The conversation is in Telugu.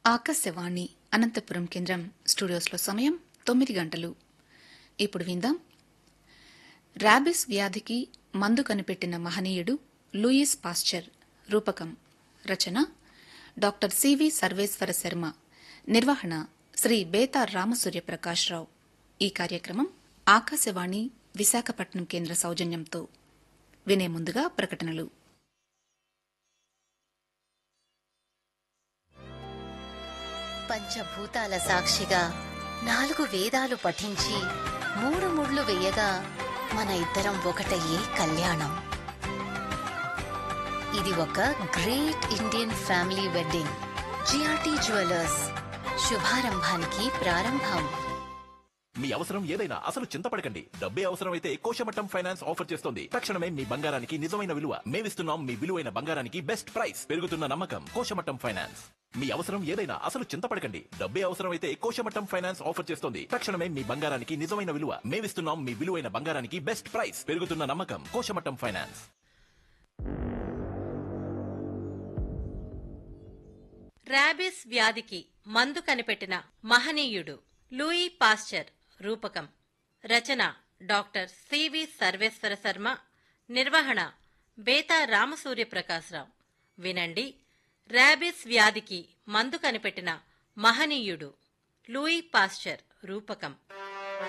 ఆకాశవాణి అనంతపురం కేంద్రం స్టూడియోస్లో సమయం తొమ్మిది గంటలు ఇప్పుడు విందాం ర్యాబిస్ వ్యాధికి మందు కనిపెట్టిన మహనీయుడు లూయిస్ పాస్చర్ రూపకం రచన డాక్టర్ సివి సర్వేశ్వర శర్మ నిర్వహణ శ్రీ బేతా రామసూర్య ప్రకాశ్రావు ఈ కార్యక్రమం ఆకాశవాణి విశాఖపట్నం కేంద్ర సౌజన్యంతో వినే ముందుగా ప్రకటనలు పంచభూతాల సాక్షిగా నాలుగు వేదాలు పఠించి మూడు ముళ్ళు వేయగా మన ఇద్దరం ఒకటయ్యే కళ్యాణం ఇది ఒక great Indian family wedding GRT jewellers శుభారంభానికి ప్రారంభం మీ అవసరం ఏదైనా అసలు చింతపడకండి డబ్బే అవసరమైతే కోశమట్టం ఫైనాన్స్ ఆఫర్ చేస్తోంది తక్షణమే మీ బంగారానికి నిజమైన విలువ మేమిస్తున్నాం మీ విలువైన బంగారానికి బెస్ట్ ప్రైస్ పెరుగుతున్న నమ్మకం కోశమట్టం ఫైనాన్స్ మీ అవసరం ఏదైనా అసలు చింతపడకండి డబ్బే అవసరమైతే కోశమట్టం ఫైనాన్స్ ఆఫర్ చేస్తోంది తక్షణమే మీ బంగారానికి నిజమైన విలువ మేమిస్తున్నాం మీ విలువైన బంగారానికి బెస్ట్ ప్రైస్ పెరుగుతున్న నమ్మకం కోశమట్టం ఫైనాన్స్ ర్యాబిస్ వ్యాధికి మందు కనిపెట్టిన మహనీయుడు లూయి పాస్చర్ రూపకం రచన డాక్టర్ సివి సర్వేశ్వర శర్మ నిర్వహణ బేతా రామసూర్య ప్రకాశ్రావు వినండి ర్యాబిస్ వ్యాధికి మందు కనిపెట్టిన మహనీయుడు లూయి పాస్చర్ రూపకం